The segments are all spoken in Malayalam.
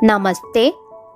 നമസ്തേ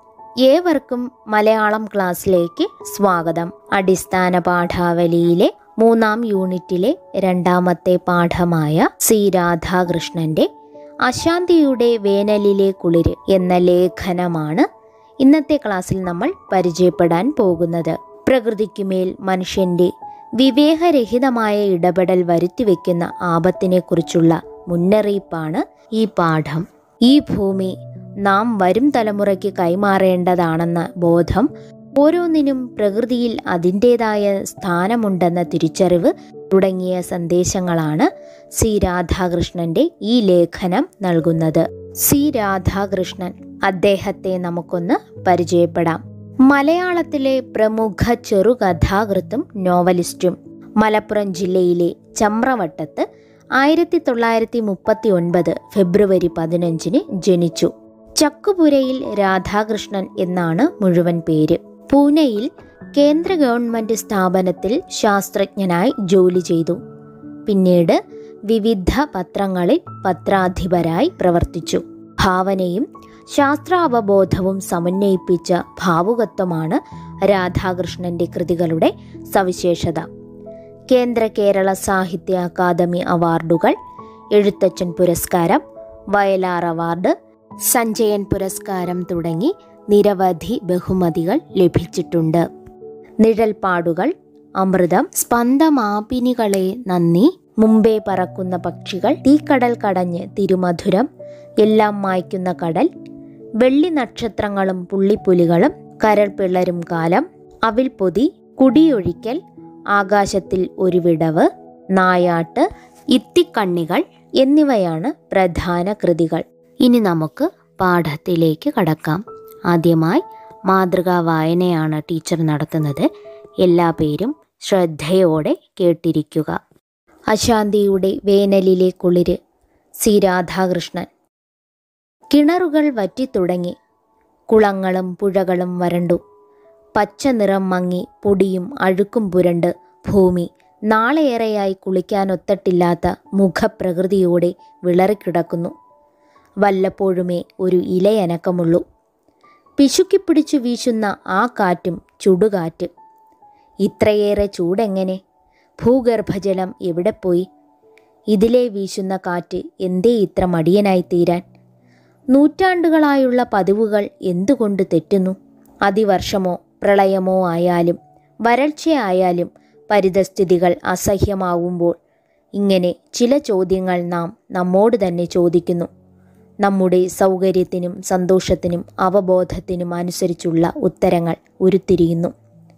ഏവർക്കും മലയാളം ക്ലാസ്സിലേക്ക് സ്വാഗതം അടിസ്ഥാന പാഠാവലിയിലെ മൂന്നാം യൂണിറ്റിലെ രണ്ടാമത്തെ പാഠമായ സി രാധാകൃഷ്ണന്റെ അശാന്തിയുടെ വേനലിലെ കുളിര് എന്ന ലേഖനമാണ് ഇന്നത്തെ ക്ലാസ്സിൽ നമ്മൾ പരിചയപ്പെടാൻ പോകുന്നത് പ്രകൃതിക്കുമേൽ മനുഷ്യന്റെ വിവേകരഹിതമായ ഇടപെടൽ വരുത്തിവെക്കുന്ന ആപത്തിനെക്കുറിച്ചുള്ള മുന്നറിയിപ്പാണ് ഈ പാഠം ഈ ഭൂമി നാം വരും തലമുറയ്ക്ക് കൈമാറേണ്ടതാണെന്ന ബോധം ഓരോന്നിനും പ്രകൃതിയിൽ അതിൻ്റെതായ സ്ഥാനമുണ്ടെന്ന തിരിച്ചറിവ് തുടങ്ങിയ സന്ദേശങ്ങളാണ് സി രാധാകൃഷ്ണന്റെ ഈ ലേഖനം നൽകുന്നത് സി രാധാകൃഷ്ണൻ അദ്ദേഹത്തെ നമുക്കൊന്ന് പരിചയപ്പെടാം മലയാളത്തിലെ പ്രമുഖ ചെറുകഥാകൃത്തും നോവലിസ്റ്റും മലപ്പുറം ജില്ലയിലെ ചമ്രവട്ടത്ത് ആയിരത്തി തൊള്ളായിരത്തി മുപ്പത്തി ഒൻപത് ഫെബ്രുവരി പതിനഞ്ചിന് ജനിച്ചു ചക്കുപുരയിൽ രാധാകൃഷ്ണൻ എന്നാണ് മുഴുവൻ പേര് പൂനെയിൽ കേന്ദ്ര ഗവൺമെന്റ് സ്ഥാപനത്തിൽ ശാസ്ത്രജ്ഞനായി ജോലി ചെയ്തു പിന്നീട് വിവിധ പത്രങ്ങളിൽ പത്രാധിപരായി പ്രവർത്തിച്ചു ഭാവനയും ശാസ്ത്രാവബോധവും സമന്വയിപ്പിച്ച ഭാവുകത്വമാണ് രാധാകൃഷ്ണന്റെ കൃതികളുടെ സവിശേഷത കേന്ദ്ര കേരള സാഹിത്യ അക്കാദമി അവാർഡുകൾ എഴുത്തച്ഛൻ പുരസ്കാരം വയലാർ അവാർഡ് സഞ്ജയൻ പുരസ്കാരം തുടങ്ങി നിരവധി ബഹുമതികൾ ലഭിച്ചിട്ടുണ്ട് നിഴൽപ്പാടുകൾ അമൃതം സ്പന്ദമാപിനികളെ നന്ദി മുമ്പേ പറക്കുന്ന പക്ഷികൾ തീക്കടൽ കടഞ്ഞ് തിരുമധുരം എല്ലാം മായ്ക്കുന്ന കടൽ വെള്ളി നക്ഷത്രങ്ങളും പുള്ളിപ്പുലികളും കരൾ പിള്ളരും കാലം അവിൽ പൊതി കുടിയൊഴിക്കൽ ആകാശത്തിൽ ഒരു വിടവ് നായാട്ട് ഇത്തിക്കണ്ണികൾ എന്നിവയാണ് പ്രധാന കൃതികൾ ഇനി നമുക്ക് പാഠത്തിലേക്ക് കടക്കാം ആദ്യമായി മാതൃകാ വായനയാണ് ടീച്ചർ നടത്തുന്നത് എല്ലാ പേരും ശ്രദ്ധയോടെ കേട്ടിരിക്കുക അശാന്തിയുടെ വേനലിലെ കുളിര് സി രാധാകൃഷ്ണൻ കിണറുകൾ വറ്റിത്തുടങ്ങി കുളങ്ങളും പുഴകളും വരണ്ടു പച്ച നിറം മങ്ങി പൊടിയും അഴുക്കും പുരണ്ട് ഭൂമി നാളെയേറെയായി കുളിക്കാനൊത്തട്ടില്ലാത്ത മുഖപ്രകൃതിയോടെ വിളറിക്കിടക്കുന്നു വല്ലപ്പോഴുമേ ഒരു ഇലയനക്കമുള്ളൂ പിശുക്കിപ്പിടിച്ചു വീശുന്ന ആ കാറ്റും ചുടുകാറ്റ് ഇത്രയേറെ ചൂടെങ്ങനെ ഭൂഗർഭജലം എവിടെ പോയി ഇതിലെ വീശുന്ന കാറ്റ് എന്തേ ഇത്ര മടിയനായി തീരാൻ നൂറ്റാണ്ടുകളായുള്ള പതിവുകൾ എന്തുകൊണ്ട് തെറ്റുന്നു അതിവർഷമോ പ്രളയമോ ആയാലും വരൾച്ചയായാലും പരിതസ്ഥിതികൾ അസഹ്യമാവുമ്പോൾ ഇങ്ങനെ ചില ചോദ്യങ്ങൾ നാം നമ്മോട് തന്നെ ചോദിക്കുന്നു നമ്മുടെ സൗകര്യത്തിനും സന്തോഷത്തിനും അവബോധത്തിനും അനുസരിച്ചുള്ള ഉത്തരങ്ങൾ ഉരുത്തിരിയുന്നു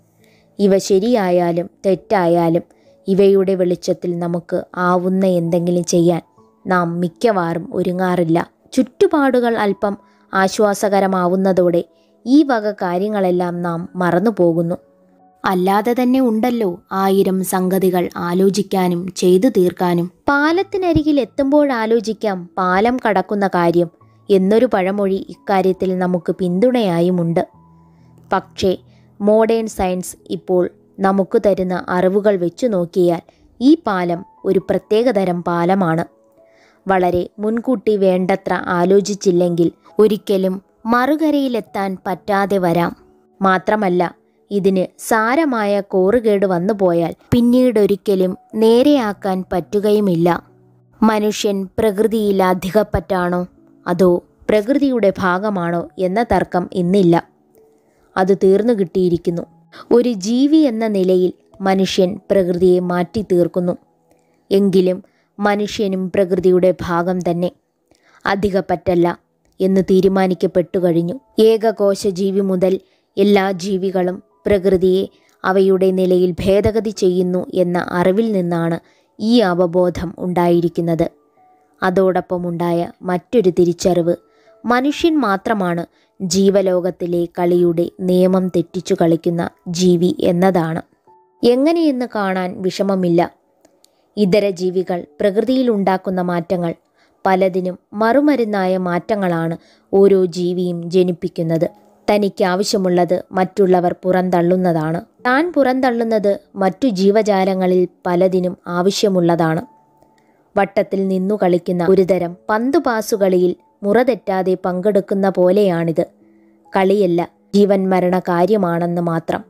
ഇവ ശരിയായാലും തെറ്റായാലും ഇവയുടെ വെളിച്ചത്തിൽ നമുക്ക് ആവുന്ന എന്തെങ്കിലും ചെയ്യാൻ നാം മിക്കവാറും ഒരുങ്ങാറില്ല ചുറ്റുപാടുകൾ അല്പം ആശ്വാസകരമാവുന്നതോടെ ഈ വക കാര്യങ്ങളെല്ലാം നാം മറന്നു പോകുന്നു അല്ലാതെ തന്നെ ഉണ്ടല്ലോ ആയിരം സംഗതികൾ ആലോചിക്കാനും ചെയ്തു തീർക്കാനും പാലത്തിനരികിൽ എത്തുമ്പോഴാലോചിക്കാം പാലം കടക്കുന്ന കാര്യം എന്നൊരു പഴമൊഴി ഇക്കാര്യത്തിൽ നമുക്ക് പിന്തുണയായുമുണ്ട് പക്ഷേ മോഡേൺ സയൻസ് ഇപ്പോൾ നമുക്ക് തരുന്ന അറിവുകൾ വെച്ചു നോക്കിയാൽ ഈ പാലം ഒരു പ്രത്യേകതരം പാലമാണ് വളരെ മുൻകൂട്ടി വേണ്ടത്ര ആലോചിച്ചില്ലെങ്കിൽ ഒരിക്കലും മറുകരയിലെത്താൻ പറ്റാതെ വരാം മാത്രമല്ല ഇതിന് സാരമായ കോറുകേട് വന്നുപോയാൽ പിന്നീടൊരിക്കലും നേരെയാക്കാൻ പറ്റുകയുമില്ല മനുഷ്യൻ പ്രകൃതിയിൽ അധികപ്പറ്റാണോ അതോ പ്രകൃതിയുടെ ഭാഗമാണോ എന്ന തർക്കം ഇന്നില്ല അത് തീർന്നു കിട്ടിയിരിക്കുന്നു ഒരു ജീവി എന്ന നിലയിൽ മനുഷ്യൻ പ്രകൃതിയെ മാറ്റി തീർക്കുന്നു എങ്കിലും മനുഷ്യനും പ്രകൃതിയുടെ ഭാഗം തന്നെ അധികപ്പറ്റല്ല എന്ന് തീരുമാനിക്കപ്പെട്ടു കഴിഞ്ഞു ഏകകോശ ജീവി മുതൽ എല്ലാ ജീവികളും പ്രകൃതിയെ അവയുടെ നിലയിൽ ഭേദഗതി ചെയ്യുന്നു എന്ന അറിവിൽ നിന്നാണ് ഈ അവബോധം ഉണ്ടായിരിക്കുന്നത് അതോടൊപ്പം ഉണ്ടായ മറ്റൊരു തിരിച്ചറിവ് മനുഷ്യൻ മാത്രമാണ് ജീവലോകത്തിലെ കളിയുടെ നിയമം തെറ്റിച്ചു കളിക്കുന്ന ജീവി എന്നതാണ് എങ്ങനെയെന്ന് കാണാൻ വിഷമമില്ല ഇതര ജീവികൾ പ്രകൃതിയിൽ ഉണ്ടാക്കുന്ന മാറ്റങ്ങൾ പലതിനും മറുമരുന്നായ മാറ്റങ്ങളാണ് ഓരോ ജീവിയും ജനിപ്പിക്കുന്നത് തനിക്ക് ആവശ്യമുള്ളത് മറ്റുള്ളവർ പുറന്തള്ളുന്നതാണ് താൻ പുറന്തള്ളുന്നത് മറ്റു ജീവജാലങ്ങളിൽ പലതിനും ആവശ്യമുള്ളതാണ് വട്ടത്തിൽ നിന്നു കളിക്കുന്ന ഒരുതരം പന്തുപാസുകളിയിൽ മുറ തെറ്റാതെ പങ്കെടുക്കുന്ന പോലെയാണിത് കളിയല്ല ജീവൻ മരണ കാര്യമാണെന്ന് മാത്രം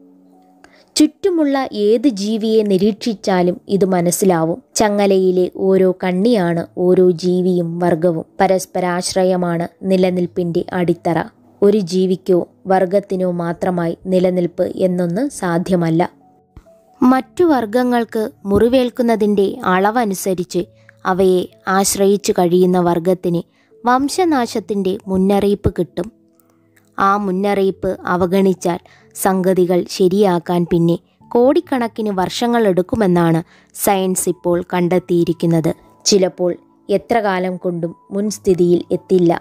ചുറ്റുമുള്ള ഏത് ജീവിയെ നിരീക്ഷിച്ചാലും ഇത് മനസ്സിലാവും ചങ്ങലയിലെ ഓരോ കണ്ണിയാണ് ഓരോ ജീവിയും വർഗവും പരസ്പരാശ്രയമാണ് നിലനിൽപ്പിന്റെ അടിത്തറ ഒരു ജീവിക്കോ വർഗത്തിനോ മാത്രമായി നിലനിൽപ്പ് എന്നൊന്ന് സാധ്യമല്ല മറ്റു വർഗങ്ങൾക്ക് മുറിവേൽക്കുന്നതിൻ്റെ അളവനുസരിച്ച് അവയെ ആശ്രയിച്ചു കഴിയുന്ന വർഗത്തിന് വംശനാശത്തിൻ്റെ മുന്നറിയിപ്പ് കിട്ടും ആ മുന്നറിയിപ്പ് അവഗണിച്ചാൽ സംഗതികൾ ശരിയാക്കാൻ പിന്നെ കോടിക്കണക്കിന് വർഷങ്ങളെടുക്കുമെന്നാണ് സയൻസ് ഇപ്പോൾ കണ്ടെത്തിയിരിക്കുന്നത് ചിലപ്പോൾ എത്ര കാലം കൊണ്ടും മുൻസ്ഥിതിയിൽ എത്തില്ല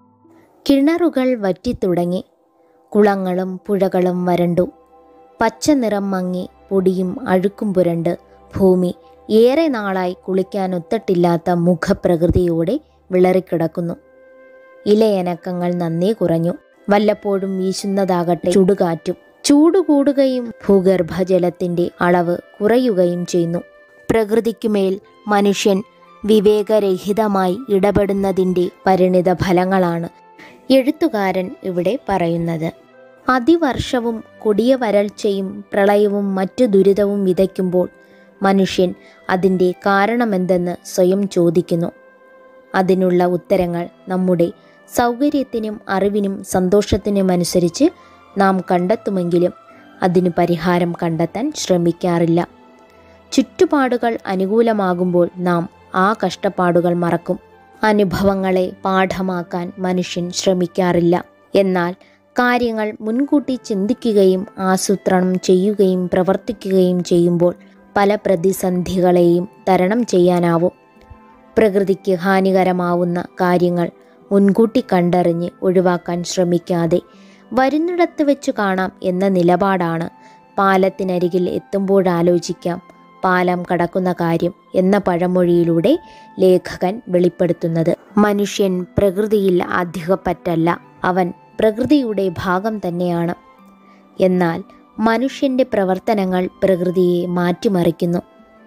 കിണറുകൾ വറ്റിത്തുടങ്ങി കുളങ്ങളും പുഴകളും വരണ്ടു പച്ച നിറം മങ്ങി പൊടിയും അഴുക്കും പുരണ്ട് ഭൂമി ഏറെ നാളായി കുളിക്കാനൊത്തിട്ടില്ലാത്ത മുഖപ്രകൃതിയോടെ വിളറിക്കിടക്കുന്നു ഇലയനക്കങ്ങൾ നന്നേ കുറഞ്ഞു വല്ലപ്പോഴും വീശുന്നതാകട്ടെ ചുടുകാറ്റും ചൂട് കൂടുകയും ഭൂഗർഭജലത്തിന്റെ അളവ് കുറയുകയും ചെയ്യുന്നു പ്രകൃതിക്കുമേൽ മനുഷ്യൻ വിവേകരഹിതമായി ഇടപെടുന്നതിൻ്റെ പരിണിത ഫലങ്ങളാണ് എഴുത്തുകാരൻ ഇവിടെ പറയുന്നത് അതിവർഷവും കൊടിയ വരൾച്ചയും പ്രളയവും മറ്റു ദുരിതവും വിതയ്ക്കുമ്പോൾ മനുഷ്യൻ അതിൻ്റെ കാരണമെന്തെന്ന് സ്വയം ചോദിക്കുന്നു അതിനുള്ള ഉത്തരങ്ങൾ നമ്മുടെ സൗകര്യത്തിനും അറിവിനും സന്തോഷത്തിനുമനുസരിച്ച് നാം കണ്ടെത്തുമെങ്കിലും അതിന് പരിഹാരം കണ്ടെത്താൻ ശ്രമിക്കാറില്ല ചുറ്റുപാടുകൾ അനുകൂലമാകുമ്പോൾ നാം ആ കഷ്ടപ്പാടുകൾ മറക്കും അനുഭവങ്ങളെ പാഠമാക്കാൻ മനുഷ്യൻ ശ്രമിക്കാറില്ല എന്നാൽ കാര്യങ്ങൾ മുൻകൂട്ടി ചിന്തിക്കുകയും ആസൂത്രണം ചെയ്യുകയും പ്രവർത്തിക്കുകയും ചെയ്യുമ്പോൾ പല പ്രതിസന്ധികളെയും തരണം ചെയ്യാനാവും പ്രകൃതിക്ക് ഹാനികരമാവുന്ന കാര്യങ്ങൾ മുൻകൂട്ടി കണ്ടറിഞ്ഞ് ഒഴിവാക്കാൻ ശ്രമിക്കാതെ വരുന്നിടത്ത് വെച്ച് കാണാം എന്ന നിലപാടാണ് പാലത്തിനരികിൽ എത്തുമ്പോഴാലോചിക്കാം പാലം കടക്കുന്ന കാര്യം എന്ന പഴമൊഴിയിലൂടെ ലേഖകൻ വെളിപ്പെടുത്തുന്നത് മനുഷ്യൻ പ്രകൃതിയിൽ അധികപ്പറ്റല്ല അവൻ പ്രകൃതിയുടെ ഭാഗം തന്നെയാണ് എന്നാൽ മനുഷ്യൻ്റെ പ്രവർത്തനങ്ങൾ പ്രകൃതിയെ മാറ്റിമറിക്കുന്നു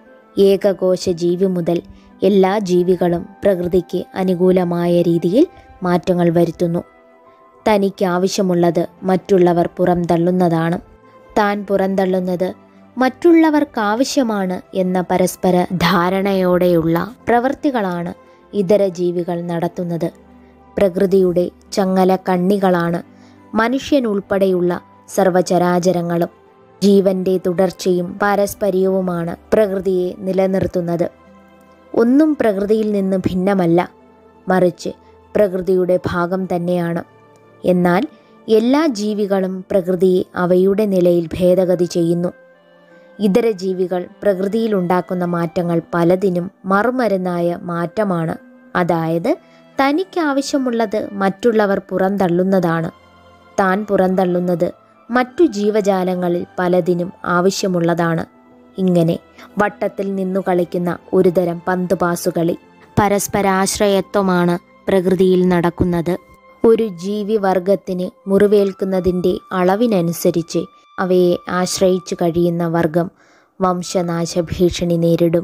ഏകകോശ ജീവി മുതൽ എല്ലാ ജീവികളും പ്രകൃതിക്ക് അനുകൂലമായ രീതിയിൽ മാറ്റങ്ങൾ വരുത്തുന്നു തനിക്ക് ആവശ്യമുള്ളത് മറ്റുള്ളവർ പുറംതള്ളുന്നതാണ് താൻ പുറന്തള്ളുന്നത് മറ്റുള്ളവർക്കാവശ്യമാണ് എന്ന പരസ്പര ധാരണയോടെയുള്ള പ്രവൃത്തികളാണ് ഇതര ജീവികൾ നടത്തുന്നത് പ്രകൃതിയുടെ ചങ്ങല കണ്ണികളാണ് മനുഷ്യനുൾപ്പെടെയുള്ള സർവചരാചരങ്ങളും ജീവന്റെ തുടർച്ചയും പാരസ്പര്യവുമാണ് പ്രകൃതിയെ നിലനിർത്തുന്നത് ഒന്നും പ്രകൃതിയിൽ നിന്ന് ഭിന്നമല്ല മറിച്ച് പ്രകൃതിയുടെ ഭാഗം തന്നെയാണ് എന്നാൽ എല്ലാ ജീവികളും പ്രകൃതിയെ അവയുടെ നിലയിൽ ഭേദഗതി ചെയ്യുന്നു ഇതര ജീവികൾ പ്രകൃതിയിലുണ്ടാക്കുന്ന മാറ്റങ്ങൾ പലതിനും മറുമരുന്നായ മാറ്റമാണ് അതായത് തനിക്ക് ആവശ്യമുള്ളത് മറ്റുള്ളവർ പുറന്തള്ളുന്നതാണ് താൻ പുറന്തള്ളുന്നത് മറ്റു ജീവജാലങ്ങളിൽ പലതിനും ആവശ്യമുള്ളതാണ് ഇങ്ങനെ വട്ടത്തിൽ നിന്നു കളിക്കുന്ന ഒരുതരം പന്തുപാസുകളി പരസ്പരാശ്രയത്വമാണ് പ്രകൃതിയിൽ നടക്കുന്നത് ഒരു ജീവിവർഗത്തിന് മുറിവേൽക്കുന്നതിൻ്റെ അളവിനനുസരിച്ച് അവയെ ആശ്രയിച്ചു കഴിയുന്ന വർഗം വംശനാശ ഭീഷണി നേരിടും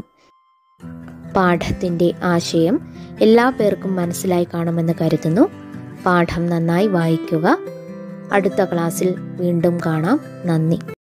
പാഠത്തിൻ്റെ ആശയം എല്ലാ പേർക്കും മനസ്സിലായി കാണുമെന്ന് കരുതുന്നു പാഠം നന്നായി വായിക്കുക അടുത്ത ക്ലാസ്സിൽ വീണ്ടും കാണാം നന്ദി